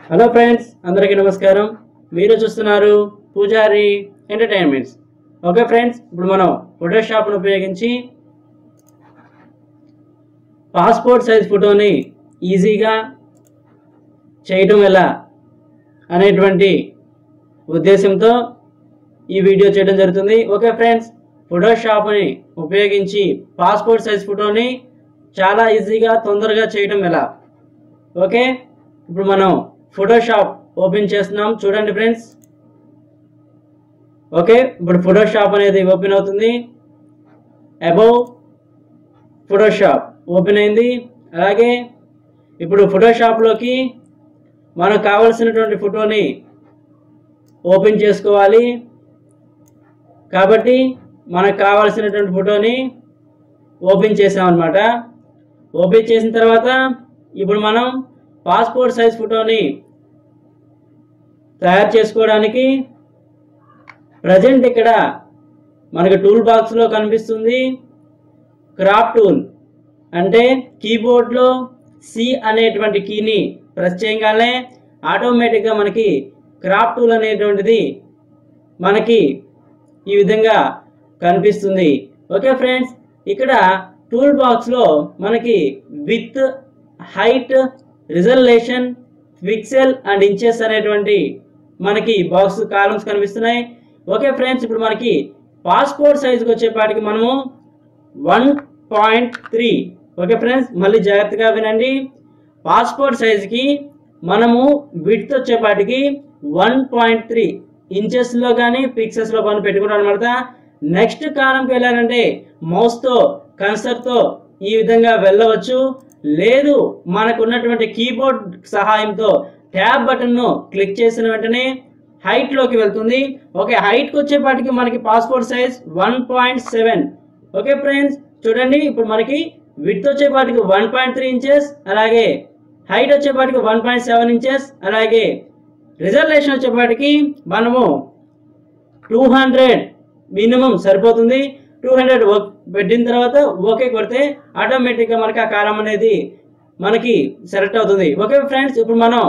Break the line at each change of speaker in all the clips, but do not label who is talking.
hello friends అందరికీ నమస్కారం మీరు చూస్తున్నారు పూజారి ఎంటర్టైన్మెంట్స్ ఓకే ఫ్రెండ్స్ ఇప్పుడు మనం ఫోటోషాప్ను ఉపయోగించి పాస్పోర్ట్ సైజ్ ఫోటోని ఈజీగా చేయటం ఎలా అనేటువంటి ఉద్దేశంతో ఈ వీడియో చేయడం జరుగుతుంది ఓకే ఫ్రెండ్స్ ఫోటోషాప్ని ఉపయోగించి పాస్పోర్ట్ సైజ్ ఫోటోని చాలా ఈజీగా తొందరగా చేయటం ఎలా ఓకే ఇప్పుడు మనం ఫోటోషాప్ ఓపెన్ చేస్తున్నాం చూడండి ఫ్రెండ్స్ ఓకే ఇప్పుడు ఫోటోషాప్ అనేది ఓపెన్ అవుతుంది అబౌవ్ ఫోటోషాప్ ఓపెన్ అయింది అలాగే ఇప్పుడు ఫోటోషాప్లోకి మనకు కావలసినటువంటి ఫోటోని ఓపెన్ చేసుకోవాలి కాబట్టి మనకు కావాల్సినటువంటి ఫోటోని ఓపెన్ చేసామన్నమాట ఓపెన్ చేసిన తర్వాత ఇప్పుడు మనం పాస్పోర్ట్ సైజ్ ఫోటోని తయారు చేసుకోవడానికి ప్రజెంట్ ఇక్కడ మనకి టూల్ బాక్స్లో కనిపిస్తుంది క్రాప్ టూల్ అంటే కీబోర్డ్లో సి అనేటువంటి కీని ప్రెస్ చేయగానే ఆటోమేటిక్గా మనకి క్రాప్ టూల్ అనేటువంటిది మనకి ఈ విధంగా కనిపిస్తుంది ఓకే ఫ్రెండ్స్ ఇక్కడ టూల్ బాక్స్లో మనకి width height resolution pixel and inches అనేటువంటి మనకి బాక్స్ కాలమ్స్ కనిపిస్తున్నాయి ఓకే ఫ్రెండ్స్ ఇప్పుడు మనకి పాస్పోర్ట్ సైజుకి వచ్చేపాటికి మనము one point three okay friends మళ్ళీ జాగ్రత్తగా వినండి పాస్పోర్ట్ సైజుకి మనము విడ్త్ వచ్చేపాటికి వన్ పాయింట్ త్రీ ఇంచెస్లో కానీ పిక్సెస్లో కానీ పెట్టుకున్నాం అనమాట నెక్స్ట్ కాలంకి వెళ్ళాలంటే మౌస్తో కన్సర్తో ఈ విధంగా వెళ్ళవచ్చు లేదు మనకు ఉన్నటువంటి కీబోర్డ్ సహాయంతో ట్యాబ్ బటన్ను క్లిక్ చేసిన వెంటనే హైట్లోకి వెళ్తుంది ఓకే హైట్కి వచ్చేపాటికి మనకి passport size one point seven okay friends చూడండి ఇప్పుడు మనకి విత్ వచ్చేపాటికి వన్ పాయింట్ త్రీ ఇంచెస్ అలాగే హైట్ వచ్చేపాటికి వన్ పాయింట్ సెవెన్ ఇంచెస్ అలాగే రిజర్వేషన్ వచ్చేపాటికి మనము టూ హండ్రెడ్ మినిమం సరిపోతుంది టూ హండ్రెడ్ పెట్టిన తర్వాత ఓకే కొడితే ఆటోమేటిక్గా మనకి ఆ కాలం అనేది మనకి సెలెక్ట్ అవుతుంది ఓకే ఫ్రెండ్స్ ఇప్పుడు మనం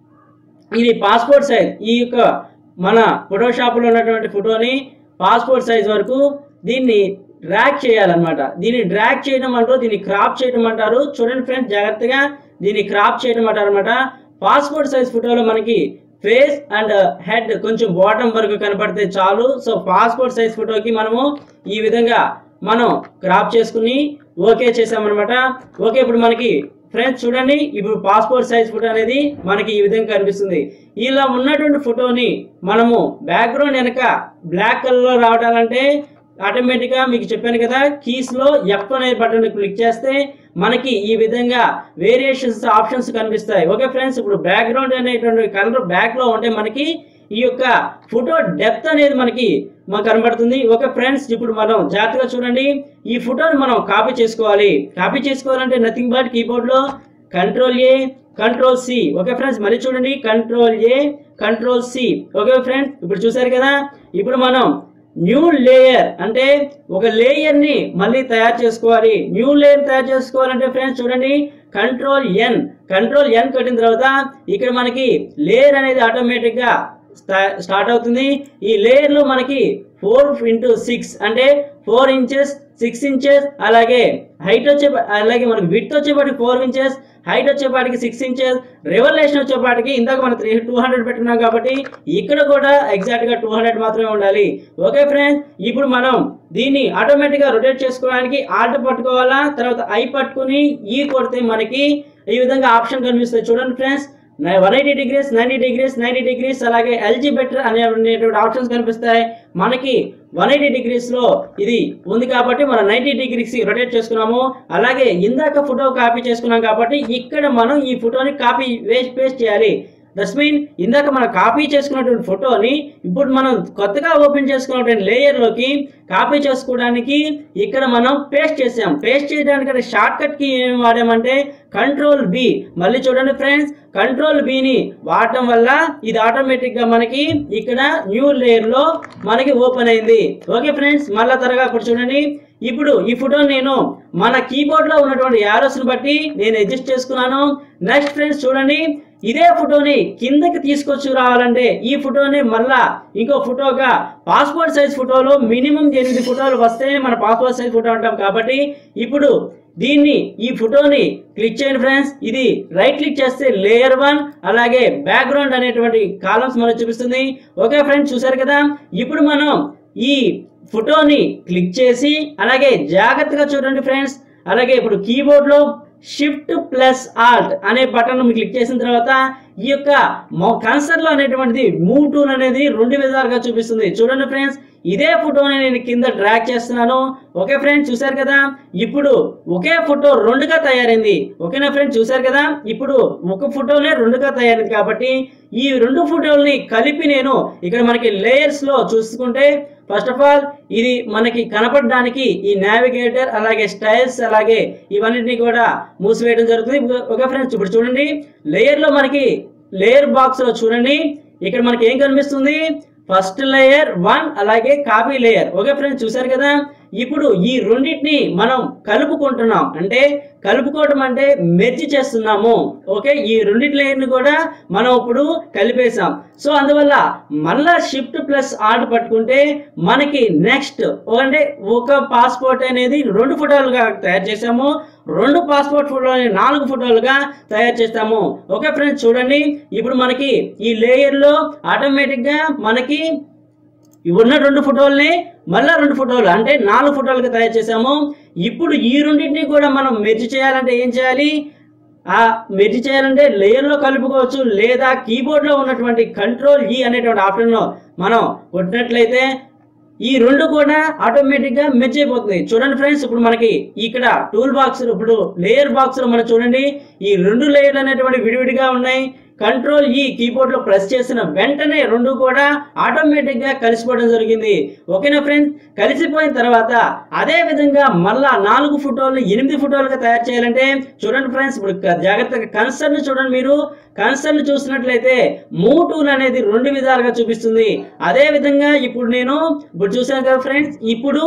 ఇది పాస్పోర్ట్ సైజ్ ఈ యొక్క మన ఫోటోషాప్లో ఉన్నటువంటి ఫోటోని పాస్పోర్ట్ సైజ్ వరకు దీన్ని డ్రాగ్ చేయాలన్నమాట దీన్ని డ్రాగ్ చేయడం అంటారు దీన్ని క్రాప్ చేయడం అంటారు చూడండి ఫ్రెండ్స్ జాగ్రత్తగా దీన్ని క్రాప్ చేయడం అంటారు అనమాట పాస్పోర్ట్ సైజ్ ఫోటోలో మనకి ఫేస్ అండ్ హెడ్ కొంచెం బాటమ్ వరకు కనపడితే చాలు సో పాస్పోర్ట్ సైజ్ ఫోటోకి మనము ఈ విధంగా మనం క్రాప్ చేసుకుని ఓకే చేసామన్నమాట ఓకే ఇప్పుడు మనకి ఫ్రెండ్స్ చూడండి ఇప్పుడు పాస్పోర్ట్ సైజ్ ఫోటో అనేది మనకి ఈ విధంగా కనిపిస్తుంది ఇలా ఉన్నటువంటి ఫోటోని మనము బ్యాక్గ్రౌండ్ వెనక బ్లాక్ కలర్లో రావడాలంటే ఆటోమేటిక్గా మీకు చెప్పాను కదా కీస్లో ఎఫ్ అనే బటన్ క్లిక్ చేస్తే మనకి ఈ విధంగా వేరియేషన్స్ ఆప్షన్స్ కనిపిస్తాయి ఓకే ఫ్రెండ్స్ ఇప్పుడు బ్యాక్గ్రౌండ్ అనేటువంటి కలర్ బ్యాక్లో ఉంటే మనకి ఈ యొక్క ఫోటో డెప్త్ అనేది మనకి మాకు కనబడుతుంది ఓకే ఫ్రెండ్స్ ఇప్పుడు మనం జాగ్రత్తగా చూడండి ఈ ఫోటోని మనం కాపీ చేసుకోవాలి కాపీ చేసుకోవాలంటే నథింగ్ బట్ కీబోర్డ్లో control A control C okay friends మళ్ళీ చూడండి control A control C okay friends ఇప్పుడు చూసారు కదా ఇప్పుడు మనం న్యూ లేయర్ అంటే ఒక లేయర్ ని మళ్ళీ తయారు చేసుకోవాలి న్యూ లేయర్ తయారు చేసుకోవాలంటే ఫ్రెండ్స్ చూడండి కంట్రోల్ ఎన్ కంట్రోల్ ఎన్ కొట్టిన తర్వాత ఇక్కడ మనకి లేయర్ అనేది ఆటోమేటిక్ గా స్టార్ట్ అవుతుంది ఈ లేయర్ లో మనకి ఫోర్ ఇంటూ సిక్స్ అంటే ఫోర్ ఇంచెస్ సిక్స్ ఇంచెస్ అలాగే హైట్ వచ్చే అలాగే మనకి విత్ వచ్చేపాటికి ఫోర్ ఇంచెస్ హైట్ వచ్చేపాటికి సిక్స్ ఇంచెస్ రెవల్యూషన్ వచ్చేపాటికి ఇందాక మనం త్రీ టూ హండ్రెడ్ పెట్టున్నాం కాబట్టి ఇక్కడ కూడా ఎగ్జాక్ట్ గా టూ హండ్రెడ్ మాత్రమే ఉండాలి ఓకే ఫ్రెండ్స్ ఇప్పుడు మనం దీన్ని ఆటోమేటిక్ గా రొటేట్ చేసుకోవడానికి ఆల్ట్ పట్టుకోవాలా తర్వాత ఐ పట్టుకుని ఈ కొడితే మనకి ఈ విధంగా ఆప్షన్ కనిపిస్తుంది చూడండి friends one eighty degrees ninety degrees ninety degrees అలాగే ఎల్జీ బెటర్ అనేటువంటి ఆప్షన్స్ కనిపిస్తాయి మనకి వన్ ఎయిటీ డిగ్రీస్ లో ఇది ఉంది కాబట్టి మనం నైన్టీ డిగ్రీస్ రొటేట్ చేసుకున్నాము అలాగే ఇందాక ఫోటో కాపీ చేసుకున్నాం కాబట్టి ఇక్కడ మనం ఈ ఫోటోని కాపీ వేస్ట్ పేస్ట్ చేయాలి దస్ మీన్ ఇందాక మనం కాపీ చేసుకున్నటువంటి ఫోటోని ఇప్పుడు మనం కొత్తగా ఓపెన్ చేసుకున్నటువంటి లేయర్లోకి కాపీ చేసుకోవడానికి ఇక్కడ మనం పేస్ట్ చేసాం పేస్ట్ చేయడానికి షార్ట్ కట్ కి ఏం వాడామంటే కంట్రోల్ బి మళ్ళీ చూడండి ఫ్రెండ్స్ కంట్రోల్ బిని వాడటం వల్ల ఇది ఆటోమేటిక్ గా మనకి ఇక్కడ న్యూ లేయర్ లో మనకి ఓపెన్ అయింది ఓకే ఫ్రెండ్స్ మళ్ళా త్వరగా ఇప్పుడు చూడండి ఇప్పుడు ఈ ఫోటో నేను మన కీబోర్డ్ లో ఉన్నటువంటి యారోస్ ని బట్టి నేను అడ్జస్ట్ చేసుకున్నాను నెక్స్ట్ ఫ్రెండ్స్ చూడండి ఇదే ఫోటోని కిందకి తీసుకొచ్చి రావాలంటే ఈ ఫోటోని మళ్ళా ఇంకో ఫోటోగా పాస్పోర్ట్ సైజ్ ఫోటోలో మినిమం ఎనిమిది ఫోటోలు వస్తేనే మన పాస్పోర్ట్ సైజ్ ఫోటో అంటాం కాబట్టి ఇప్పుడు దీన్ని ఈ ఫోటోని క్లిక్ చేయండి ఫ్రెండ్స్ ఇది రైట్ క్లిక్ చేస్తే లేయర్ వన్ అలాగే బ్యాక్గ్రౌండ్ అనేటువంటి కాలమ్స్ మనకు చూపిస్తుంది ఓకే ఫ్రెండ్స్ చూసారు కదా ఇప్పుడు మనం ఈ ఫోటోని క్లిక్ చేసి అలాగే జాగ్రత్తగా చూడండి ఫ్రెండ్స్ అలాగే ఇప్పుడు కీబోర్డ్ లో షిఫ్ట్ ప్లస్ ఆల్ట్ అనే బటన్ క్లిక్ చేసిన తర్వాత ఈ యొక్క కన్సర్లో అనేటువంటిది మూవ్ టూల్ అనేది రెండు విధాలుగా చూపిస్తుంది చూడండి ఫ్రెండ్స్ ఇదే ఫోటోని నేను కింద డ్రాగ్ చేస్తున్నాను ఓకే ఫ్రెండ్స్ చూసారు కదా ఇప్పుడు ఒకే ఫోటో రెండుగా తయారైంది ఓకేనా ఫ్రెండ్స్ చూసారు కదా ఇప్పుడు ఒక ఫోటోనే రెండుగా తయారైంది కాబట్టి ఈ రెండు ఫోటోల్ని కలిపి నేను ఇక్కడ మనకి లేయర్స్ లో చూసుకుంటే ఫస్ట్ ఆఫ్ ఆల్ ఇది మనకి కనపడడానికి ఈ నావిగేటర్ అలాగే స్టైల్స్ అలాగే ఇవన్నిటిని కూడా మూసివేయడం జరుగుతుంది ఓకే ఫ్రెండ్స్ ఇప్పుడు చూడండి లేయర్ లో మనకి లేయర్ బాక్స్ లో చూడండి ఇక్కడ మనకి ఏం కనిపిస్తుంది ఫస్ట్ లేయర్ వన్ అలాగే కాపీ లేయర్ ఓకే ఫ్రెండ్స్ చూసారు కదా ఇప్పుడు ఈ రెండింటిని మనం కలుపుకుంటున్నాం అంటే కలుపుకోవడం అంటే మెర్జ్ చేస్తున్నాము ఓకే ఈ రెండింటి లేయర్ని కూడా మనం ఇప్పుడు కలిపేసాం సో అందువల్ల మళ్ళా షిఫ్ట్ ప్లస్ ఆర్ట్ పట్టుకుంటే మనకి నెక్స్ట్ అంటే ఒక పాస్పోర్ట్ అనేది రెండు ఫోటోలుగా తయారు చేసాము రెండు పాస్పోర్ట్ ఫోటోలని నాలుగు ఫోటోలుగా తయారు చేస్తాము ఓకే ఫ్రెండ్స్ చూడండి ఇప్పుడు మనకి ఈ లేయర్లో ఆటోమేటిక్గా మనకి ఉన్న రెండు ఫోటోల్ని మళ్ళా రెండు ఫోటోలు అంటే నాలుగు ఫోటోలుగా తయారు చేసాము ఇప్పుడు ఈ రెండింటిని కూడా మనం మెర్జ్ చేయాలంటే ఏం చేయాలి ఆ మెర్జ్ చేయాలంటే లేయర్లో కలుపుకోవచ్చు లేదా కీబోర్డ్లో ఉన్నటువంటి కంట్రోల్ ఈ అనేటువంటి ఆప్షన్లో మనం కొట్టినట్లయితే ఈ రెండు కూడా ఆటోమేటిక్ గా మెర్జ్ అయిపోతుంది చూడండి ఫ్రెండ్స్ ఇప్పుడు మనకి ఇక్కడ టూల్ బాక్స్ ఇప్పుడు లేయర్ బాక్స్ లో మనం చూడండి ఈ రెండు లేయర్లు అనేటువంటి విడివిడిగా ఉన్నాయి కంట్రోల్ ఈ కీబోర్డ్ లో ప్రెస్ చేసిన వెంటనే రెండు కూడా ఆటోమేటిక్ గా కలిసిపోవడం జరిగింది ఓకేనా ఫ్రెండ్స్ కలిసిపోయిన తర్వాత అదే విధంగా మళ్ళా నాలుగు ఫోటోలు ఎనిమిది ఫోటోలుగా తయారు చేయాలంటే చూడండి ఫ్రెండ్స్ ఇప్పుడు క- జాగ్రత్తగా కన్సర్న్ చూడండి మీరు కన్సర్న్ చూసినట్లయితే మూవ్ టూల్ అనేది రెండు విధాలుగా చూపిస్తుంది అదే విధంగా ఇప్పుడు నేను ఇప్పుడు చూసాను కదా ఫ్రెండ్స్ ఇప్పుడు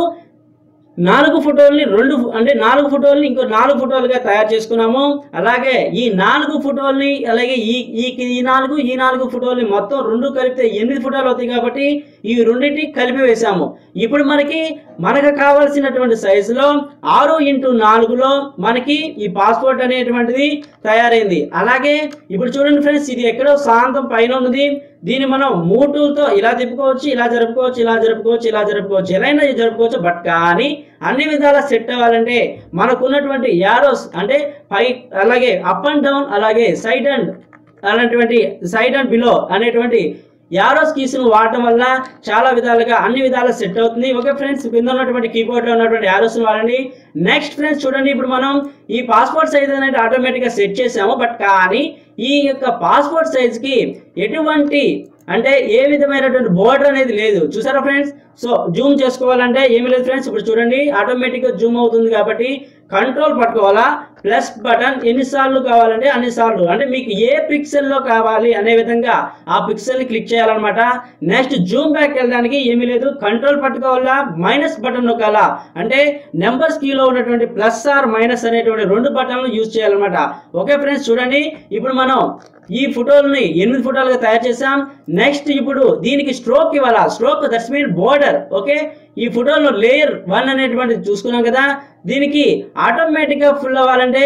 నాలుగు ఫోటోల్ని రెండు అంటే నాలుగు ఫోటోల్ని ఇంకో నాలుగు ఫోటోలుగా తయారు చేసుకున్నాము అలాగే ఈ నాలుగు ఫోటోల్ని అలాగే ఈ ఈ ఈ నాలుగు ఈ నాలుగు ఫోటోల్ని మొత్తం రెండు కలిపితే ఎనిమిది ఫోటోలు అవుతాయి కాబట్టి ఈ రెండింటిని కలిపి వేసాము ఇప్పుడు మనకి మనకు కావాల్సినటువంటి సైజులో ఆరు ఇంటూ నాలుగులో మనకి ఈ పాస్పోర్ట్ అనేటువంటిది తయారైంది అలాగే ఇప్పుడు చూడండి ఫ్రెండ్స్ ఇది ఎక్కడో శాంతం పైన ఉన్నది దీన్ని మనం మూటూలతో ఇలా తిప్పుకోవచ్చు ఇలా జరుపుకోవచ్చు ఇలా జరుపుకోవచ్చు ఇలా జరుపుకోవచ్చు ఎలా అయినా జరుపుకోవచ్చు బట్ కానీ అన్ని విధాలా సెట్ అవ్వాలంటే మనకున్నటువంటి యారోస్ అంటే పై అలాగే అప్ అండ్ డౌన్ అలాగే సైడ్ అండ్ అలాంటివంటి సైడ్ అండ్ బిలో అనేటువంటి యారోస్ కీస్ ను వాడటం వల్ల చాలా విధాలుగా అన్ని విధాలుగా సెట్ అవుతుంది ఓకే ఫ్రెండ్స్ కింద ఉన్నటువంటి కీబోర్డ్ లో ఉన్నటువంటి యారోస్ ను వాడండి నెక్స్ట్ ఫ్రెండ్స్ చూడండి ఇప్పుడు మనం ఈ పాస్పోర్ట్ సైజ్ అనేది ఆటోమేటిక్ గా సెట్ చేసాము బట్ కానీ ఈ యొక్క పాస్పోర్ట్ సైజ్ కి ఎటువంటి అంటే ఏ విధమైనటువంటి బోర్డర్ అనేది లేదు చూసారా ఫ్రెండ్స్ సో జూమ్ చేసుకోవాలంటే ఏమీ లేదు ఫ్రెండ్స్ ఇప్పుడు చూడండి ఆటోమేటిక్ గా జూమ్ అవుతుంది కాబట్టి కంట్రోల్ పట్టుకోవాలా ప్లస్ బటన్ ఎన్నిసార్లు కావాలంటే అన్నిసార్లు అంటే మీకు ఏ పిక్సెల్ లో కావాలి అనే విధంగా ఆ పిక్సెల్ ని క్లిక్ చేయాలన్నమాట నెక్స్ట్ జూమ్ బ్యాక్ వెళ్ళడానికి ఏమీ లేదు కంట్రోల్ పట్టుకోవాలా మైనస్ బటన్ నొక్కాలా అంటే నెంబర్స్ కీలో ఉన్నటువంటి ప్లస్ ఆర్ మైనస్ అనేటువంటి రెండు బటన్లు యూజ్ చేయాలన్నమాట ఓకే ఫ్రెండ్స్ చూడండి ఇప్పుడు మనం ఈ ఫోటోలని ఎనిమిది ఫోటోలుగా తయారు చేసాం నెక్స్ట్ ఇప్పుడు దీనికి స్ట్రోక్ ఇవ్వాలా stroke that's mean border okay ఈ ఫోటోలో లేయర్ వన్ అనేటువంటిది చూసుకున్నాం కదా దీనికి ఆటోమేటిక్ గా ఫుల్ అవ్వాలంటే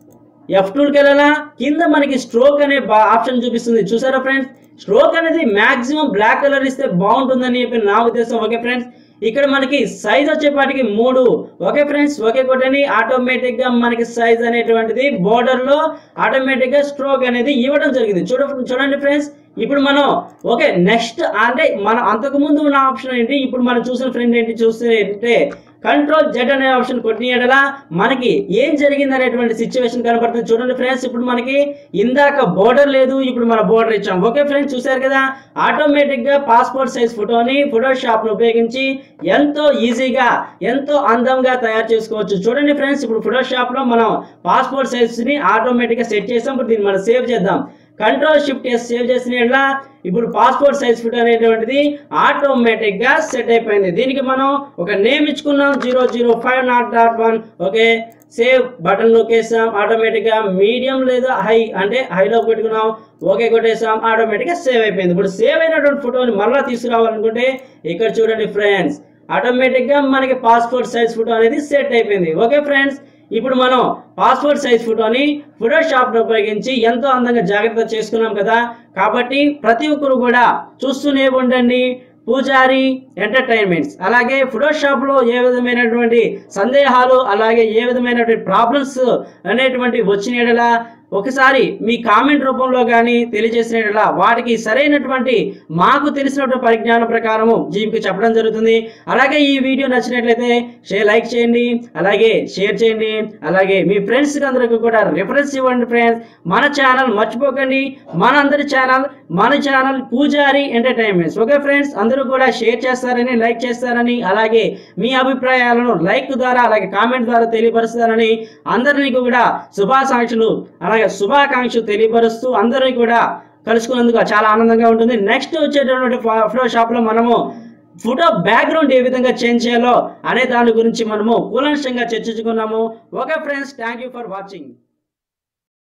ఎఫ్ టూల్కి వెళ్ళాలా కింద మనకి స్ట్రోక్ అనే ఆప్షన్ చూపిస్తుంది చూసారా ఫ్రెండ్స్ స్ట్రోక్ అనేది మాక్సిమం బ్లాక్ కలర్ ఇస్తే బాగుంటుందని చెప్పి నా ఉద్దేశం ఓకే ఫ్రెండ్స్ ఇక్కడ మనకి సైజ్ వచ్చేపాటికి మూడు ఓకే ఫ్రెండ్స్ ఓకే కొట్టని ఆటోమేటిక్ గా మనకి సైజ్ అనేటువంటిది బోర్డర్ లో ఆటోమేటిక్ గా స్ట్రోక్ అనేది ఇవ్వడం జరిగింది చూడ చూడండి ఫ్రెండ్స్ ఇప్పుడు మనం ఓకే నెక్స్ట్ అంటే మనం అంతకు ముందు ఉన్న ఆప్షన్ ఏంటి ఇప్పుడు మనం చూసిన ఫ్రెండ్ ఏంటి చూస్తే కంట్రోల్ జెడ్ అనే ఆప్షన్ కొట్టినలా మనకి ఏం జరిగింది అనేటువంటి సిచ్యువేషన్ కనపడుతుంది చూడండి ఫ్రెండ్స్ ఇప్పుడు మనకి ఇందాక బోర్డర్ లేదు ఇప్పుడు మన బోర్డర్ ఇచ్చాం ఓకే ఫ్రెండ్స్ చూసారు కదా ఆటోమేటిక్ గా పాస్పోర్ట్ సైజ్ ఫోటోని ఫోటోషాప్ ను ఉపయోగించి ఎంతో ఈజీగా ఎంతో అందంగా తయారు చేసుకోవచ్చు చూడండి ఫ్రెండ్స్ ఇప్పుడు ఫోటోషాప్ లో మనం పాస్పోర్ట్ సైజ్ ని ఆటోమేటిక్ గా సెట్ చేసాం ఇప్పుడు దీన్ని మనం సేవ్ చేద్దాం కంట్రోల్ షిఫ్ట్ ఎస్ సేవ్ చేసిన యెడల ఇప్పుడు పాస్పోర్ట్ సైజ్ ఫోటో అనేటువంటిది ఆటోమేటిక్ గా సెట్ అయిపోయింది దీనికి మనం ఒక నేమ్ ఇచ్చుకున్నాం zero zero five not dot one okay save button నొక్కేసాం ఆటోమేటిక్గా మీడియం లేదా హై అంటే హైలో పెట్టుకున్నాం ఓకే కొట్టేసాం ఆటోమేటిక్గా సేవ్ అయిపోయింది ఇప్పుడు సేవ్ అయినటువంటి ఫోటోని మళ్ళీ తీసుకురావాలనుకుంటే ఇక్కడ చూడండి ఫ్రెండ్స్ ఆటోమేటిక్గా మనకి పాస్పోర్ట్ సైజ్ ఫోటో అనేది సెట్ అయిపోయింది ఓకే ఫ్రెండ్స్ ఇప్పుడు మనం పాస్పోర్ట్ సైజ్ ఫోటోని ఫోటోషాప్ ఉపయోగించి ఎంతో అందంగా జాగ్రత్త చేసుకున్నాం కదా కాబట్టి ప్రతి ఒక్కరు కూడా చూస్తూనే ఉండండి పూజారి ఎంటర్టైన్మెంట్స్ అలాగే ఫోటోషాప్ లో ఏ విధమైనటువంటి సందేహాలు అలాగే ఏ విధమైనటువంటి ప్రాబ్లమ్స్ అనేటువంటి వచ్చిన యెడల ఒకసారి మీ కామెంట్ రూపంలో కానీ తెలియజేసిన యెడల వాటికి సరైనటువంటి మాకు తెలిసినటువంటి పరిజ్ఞానం ప్రకారము జీవికి చెప్పడం జరుగుతుంది అలాగే ఈ వీడియో నచ్చినట్లయితే షేర్ లైక్ చేయండి అలాగే షేర్ చేయండి అలాగే మీ ఫ్రెండ్స్ అందరికీ కూడా రిఫరెన్స్ ఇవ్వండి ఫ్రెండ్స్ మన ఛానల్ మర్చిపోకండి మనందరి ఛానల్ మన ఛానల్ పూజారి ఎంటర్టైన్మెంట్స్ ఓకే ఫ్రెండ్స్ అందరూ కూడా షేర్ చేస్తారని లైక్ చేస్తారని అలాగే మీ అభిప్రాయాలను లైక్ ద్వారా అలాగే కామెంట్ ద్వారా తెలియపరుస్తారని అందరినీ కూడా శుభాకాంక్షలు అలాగే శుభాకాంక్షలు తెలియపరుస్తూ అందరినీ కూడా కలుసుకున్నందుకు చాలా ఆనందంగా ఉంటుంది నెక్స్ట్ వచ్చేటటువంటి ఫోటో షాప్ లో మనము ఫోటో బ్యాక్గ్రౌండ్ ఏ విధంగా చేంజ్ చేయాలో అనే దాని గురించి మనము కూలంశంగా చర్చించుకున్నాము okay friends thank you for watching